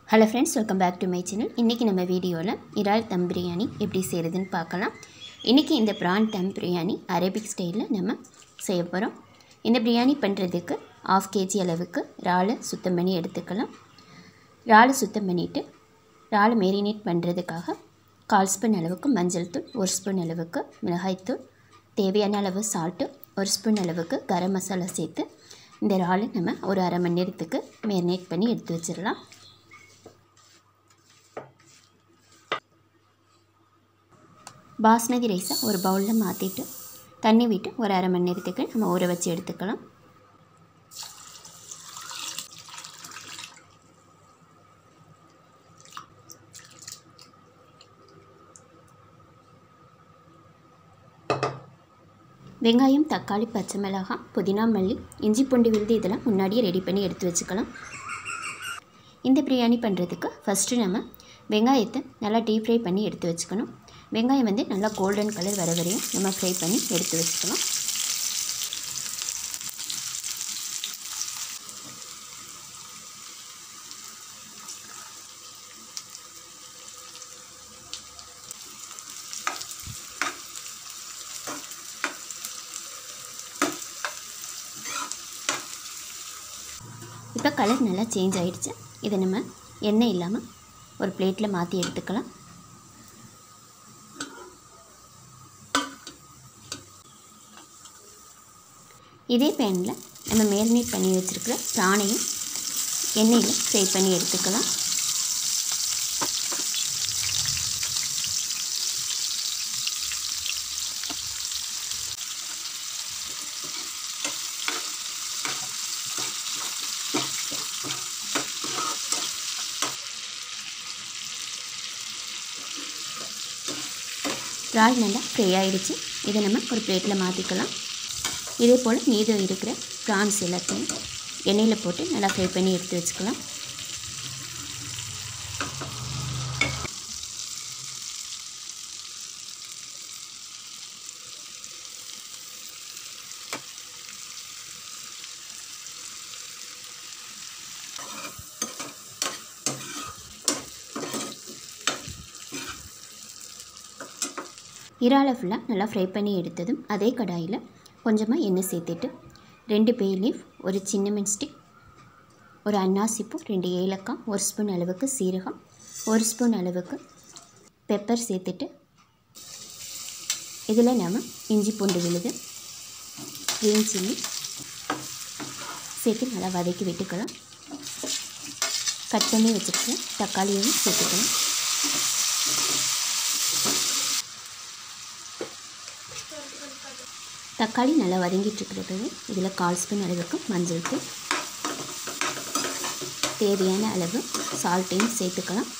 hello friends welcome back to my channel இன்றைக்கி நம்ம வீடியோவில் இறால் தம் பிரியாணி எப்படி செய்கிறதுன்னு பார்க்கலாம் இன்றைக்கி இந்த ப்ரான் தம் பிரியாணி அரபிக் ஸ்டைலில் நம்ம செய்ய போகிறோம் இந்த பிரியாணி பண்ணுறதுக்கு ஆஃப் கேஜி அளவுக்கு இறாலை சுத்தம் பண்ணி எடுத்துக்கலாம் இறாலை சுத்தம் பண்ணிவிட்டு இறாலை மேரினேட் பண்ணுறதுக்காக கால் ஸ்பூன் அளவுக்கு மஞ்சள் தூள் ஒரு ஸ்பூன் அளவுக்கு மிளகாய்த்தூள் தேவையான அளவு சால்ட்டு ஒரு ஸ்பூன் அளவுக்கு கரம் மசாலா சேர்த்து இந்த இறாலை நம்ம ஒரு அரை மணி நேரத்துக்கு மேரினேட் பண்ணி எடுத்து வச்சிடலாம் பாஸ்மதி ரைஸை ஒரு பவுலில் மாற்றிட்டு தண்ணி விட்டு ஒரு அரை மணி நேரத்துக்கு நம்ம ஊற வச்சு எடுத்துக்கலாம் வெங்காயம் தக்காளி பச்சை மிளகாய் புதினா மல்லி இஞ்சி பூண்டு விழுது இதெல்லாம் முன்னாடியே ரெடி பண்ணி எடுத்து வச்சுக்கலாம் இந்த பிரியாணி பண்ணுறதுக்கு ஃபஸ்ட்டு நம்ம வெங்காயத்தை நல்லா டீப் ஃப்ரை பண்ணி எடுத்து வச்சுக்கணும் வெங்காயம் வந்து நல்லா கோல்டன் கலர் வர வரையும் நம்ம ஃப்ரை பண்ணி எடுத்து வச்சுக்கலாம் இப்போ கலர் நல்லா சேஞ்ச் ஆகிடுச்சு இதை நம்ம எண்ணெய் இல்லாமல் ஒரு பிளேட்டில் மாற்றி எடுத்துக்கலாம் இதே பேனில் நம்ம மேரினேட் பண்ணி வச்சுருக்கிற ப்ரானையும் எண்ணெயில் ஃப்ரை பண்ணி எடுத்துக்கலாம் இறால் நல்லா ஃப்ரை ஆகிடுச்சு இதை நம்ம ஒரு பிளேட்டில் மாற்றிக்கலாம் இதே போல் மீதம் இருக்கிற ப்ரான்ஸ் எல்லாத்தையும் எண்ணெயில் போட்டு நல்லா ஃப்ரை பண்ணி எடுத்து வச்சுக்கலாம் இறாலை ஃபுல்லாக நல்லா ஃப்ரை பண்ணி எடுத்ததும் அதே கடாயில் கொஞ்சமாக எண்ணெய் சேர்த்துட்டு ரெண்டு பே லீஃப் ஒரு சின்ன மின்ஸ்டிக் ஒரு அன்னாசிப்பூ ரெண்டு ஏலக்காய் ஒரு ஸ்பூன் அளவுக்கு சீரகம் ஒரு ஸ்பூன் அளவுக்கு பெப்பர் சேர்த்துட்டு இதில் நம்ம இஞ்சி பூண்டு விழுது க்ரீன் சில்லி சேர்த்து நல்லா வதக்கி விட்டுக்கலாம் கட் பண்ணி வச்சுருக்க தக்காளியையும் சேர்த்துக்கலாம் தக்காளி நல்லா வதங்கிட்டு இருக்கிறது இதில் கால் ஸ்பூன் அளவுக்கு மஞ்சள் தூள் தேவையான அளவு சால்ட்டையும் சேர்த்துக்கலாம்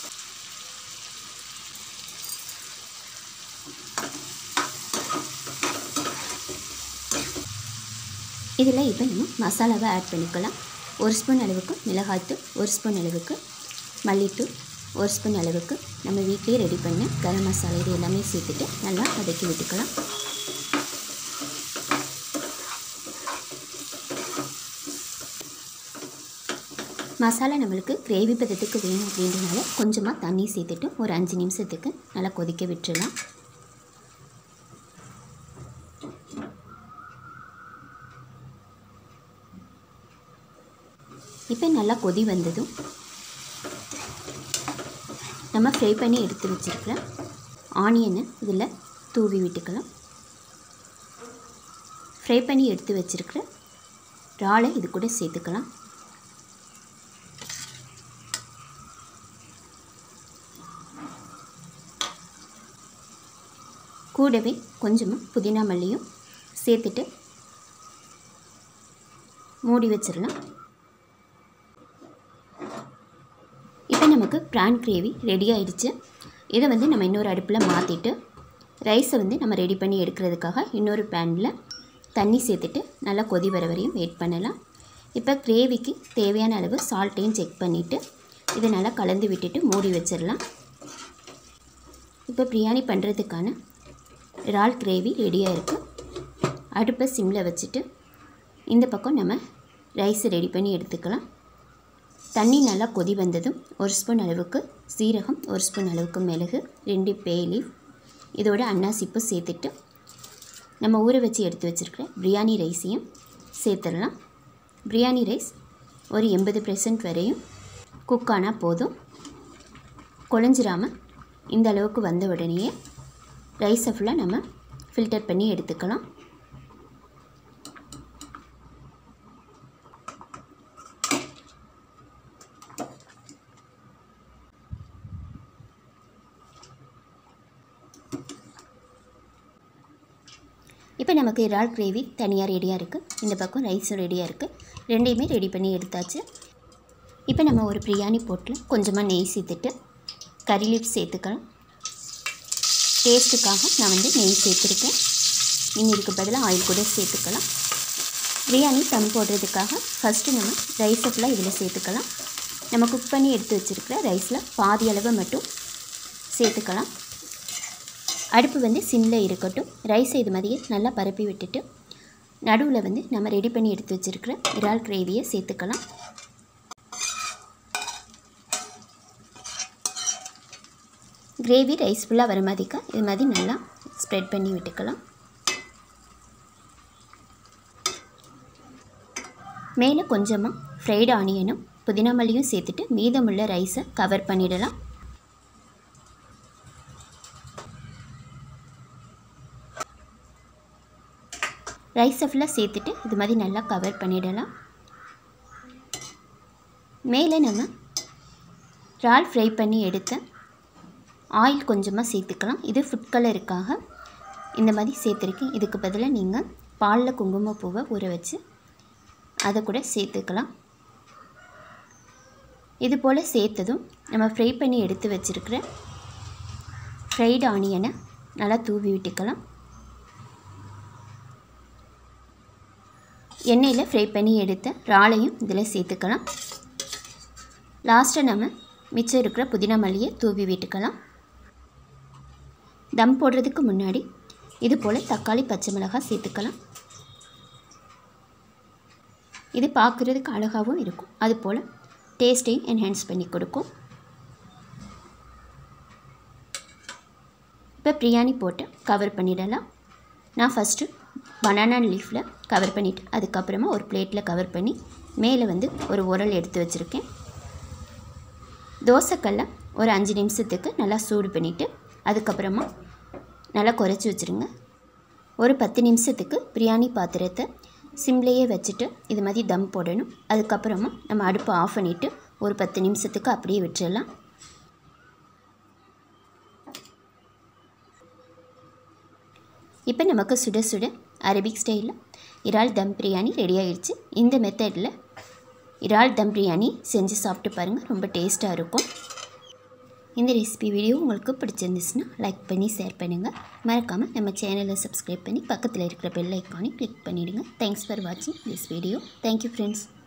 இதில் இப்போ நம்ம மசாலாவை ஆட் பண்ணிக்கலாம் ஒரு ஸ்பூன் அளவுக்கு மிளகாய்த்தூள் ஒரு ஸ்பூன் அளவுக்கு மல்லித்தூள் ஒரு ஸ்பூன் அளவுக்கு நம்ம வீட்டிலே ரெடி பண்ண கரம் மசாலா இது எல்லாமே சேர்த்துட்டு நல்லா வதக்கி விட்டுக்கலாம் மசாலா நம்மளுக்கு கிரேவி பதத்துக்கு வேணும் அப்படின்றனால கொஞ்சமாக தண்ணி சேர்த்துட்டு ஒரு அஞ்சு நிமிஷத்துக்கு நல்லா கொதிக்க விட்டுடலாம் இப்போ நல்லா கொதி வந்ததும் நம்ம ஃப்ரை பண்ணி எடுத்து வச்சுருக்கிற ஆனியனை இதில் தூவி விட்டுக்கலாம் ஃப்ரை பண்ணி எடுத்து வச்சுருக்கிற இறாலை இது கூட சேர்த்துக்கலாம் கூடவே கொஞ்சமாக புதினா மல்லியும் சேர்த்துட்டு மூடி வச்சிடலாம் இப்போ நமக்கு ப்ரான் கிரேவி ரெடி ஆயிடுச்சு இதை வந்து நம்ம இன்னொரு அடுப்பில் மாற்றிட்டு ரைஸை வந்து நம்ம ரெடி பண்ணி எடுக்கிறதுக்காக இன்னொரு பேனில் தண்ணி சேர்த்துட்டு நல்லா கொதி வர வரையும் வெயிட் பண்ணலாம் இப்போ கிரேவிக்கு தேவையான அளவு சால்ட்டையும் செக் பண்ணிவிட்டு இதை நல்லா கலந்து விட்டுட்டு மூடி வச்சிடலாம் இப்போ பிரியாணி பண்ணுறதுக்கான இறால் கிரேவி ரெடியாக இருக்குது அடுப்பை சிம்மில் வச்சுட்டு இந்த பக்கம் நம்ம ரைஸ் ரெடி பண்ணி எடுத்துக்கலாம் தண்ணி நல்லா கொதி வந்ததும் ஒரு ஸ்பூன் அளவுக்கு சீரகம் ஒரு ஸ்பூன் அளவுக்கு மிளகு ரெண்டு பேலீஃப் இதோட அன்னாசிப்பு சேர்த்துட்டு நம்ம ஊற வச்சு எடுத்து வச்சுருக்கிற பிரியாணி ரைஸையும் சேர்த்துடலாம் பிரியாணி ரைஸ் ஒரு எண்பது பெர்சன்ட் வரையும் குக் ஆனால் போதும் குழஞ்சிராமல் இந்த அளவுக்கு வந்த உடனேயே ரைஸை ஃபுல்லாக நம்ம ஃபில்டர் பண்ணி எடுத்துக்கலாம் இப்போ நமக்கு இறால் கிரேவி தனியாக ரெடியாக இருக்குது இந்த பக்கம் ரைஸும் ரெடியாக இருக்குது ரெண்டையுமே ரெடி பண்ணி எடுத்தாச்சு இப்போ நம்ம ஒரு பிரியாணி போட்டில் கொஞ்சமாக நெய் சேர்த்துட்டு கறி லீஃப் சேர்த்துக்கலாம் டேஸ்ட்டுக்காக நான் வந்து நெய் சேர்த்துருக்கேன் நீங்கள் இதுக்கு பதிலாக ஆயில் கூட சேர்த்துக்கலாம் பிரியாணி தம் போடுறதுக்காக ஃபஸ்ட்டு நம்ம ரைஸை ஃபுல்லாக இதில் சேர்த்துக்கலாம் நம்ம குக் பண்ணி எடுத்து வச்சுருக்கிற ரைஸில் பாதி அளவு மட்டும் சேர்த்துக்கலாம் அடுப்பு வந்து சிம்மில் இருக்கட்டும் ரைஸை இது மாதிரியே நல்லா பரப்பி விட்டுட்டு நடுவில் வந்து நம்ம ரெடி பண்ணி எடுத்து வச்சுருக்கிற இறால் கிரேவியை சேர்த்துக்கலாம் கிரேவி ரைஸ் ஃபுல்லாக வர மாதிரிக்கா இது மாதிரி நல்லா ஸ்ப்ரெட் பண்ணி விட்டுக்கலாம் மேலே கொஞ்சமாக ஃப்ரைடு ஆனியனும் புதினா மல்லியும் சேர்த்துட்டு மீதமுள்ள ரைஸை கவர் பண்ணிடலாம் ரைஸை ஃபுல்லாக சேர்த்துட்டு இது மாதிரி நல்லா கவர் பண்ணிடலாம் மேலே நம்ம இறால் ஃப்ரை பண்ணி எடுத்த ஆயில் கொஞ்சமாக சேர்த்துக்கலாம் இது ஃபுட் கலருக்காக இந்த மாதிரி சேர்த்துருக்கேன் இதுக்கு பதிலாக நீங்கள் பாலில் குங்குமப்பூவை ஊற வச்சு அதை கூட சேர்த்துக்கலாம் இது போல் சேர்த்ததும் நம்ம ஃப்ரை பண்ணி எடுத்து வச்சுருக்கிற ஃப்ரைடு ஆனியனை நல்லா தூவி விட்டுக்கலாம் எண்ணெயில் ஃப்ரை பண்ணி எடுத்த இறாலையும் இதில் சேர்த்துக்கலாம் லாஸ்ட்டாக நம்ம மிச்சம் இருக்கிற புதினா மல்லியை தூவி விட்டுக்கலாம் தம் போடுறதுக்கு முன்னாடி இது போல் தக்காளி பச்சை மிளகாய் சேர்த்துக்கலாம் இது பார்க்குறதுக்கு அழகாகவும் இருக்கும் அது போல் டேஸ்ட்டையும் என்ஹான்ஸ் பண்ணி கொடுக்கும் இப்போ பிரியாணி போட்டு கவர் பண்ணிடலாம் நான் ஃபஸ்ட்டு பனானா லீஃபில் கவர் பண்ணிவிட்டு அதுக்கப்புறமா ஒரு பிளேட்டில் கவர் பண்ணி மேலே வந்து ஒரு உரல் எடுத்து வச்சுருக்கேன் தோசைக்கல்லை ஒரு அஞ்சு நிமிஷத்துக்கு நல்லா சூடு பண்ணிவிட்டு அதுக்கப்புறமா நல்லா குறைச்சி வச்சுருங்க ஒரு பத்து நிமிஷத்துக்கு பிரியாணி பாத்திரத்தை சிம்லேயே வச்சுட்டு இது மாதிரி தம் போடணும் அதுக்கப்புறமா நம்ம அடுப்பை ஆஃப் பண்ணிவிட்டு ஒரு பத்து நிமிஷத்துக்கு அப்படியே விட்டுறலாம் இப்போ நமக்கு சுட சுட அரபிக் ஸ்டைலில் இறால் தம் பிரியாணி ரெடி ஆகிடுச்சு இந்த மெத்தடில் இறால் தம் பிரியாணி செஞ்சு சாப்பிட்டு பாருங்கள் ரொம்ப டேஸ்ட்டாக இருக்கும் இந்த ரெசிபி வீடியோ உங்களுக்கு பிடிச்சிருந்துச்சுன்னா லைக் பண்ணி ஷேர் பண்ணுங்கள் மறக்காமல் நம்ம சேனலை சப்ஸ்கிரைப் பண்ணி பக்கத்தில் இருக்கிற பெல் ஐக்கானை கிளிக் பண்ணிவிடுங்க தேங்க்ஸ் ஃபார் வாட்சிங் திஸ் வீடியோ தேங்க்யூ ஃப்ரெண்ட்ஸ்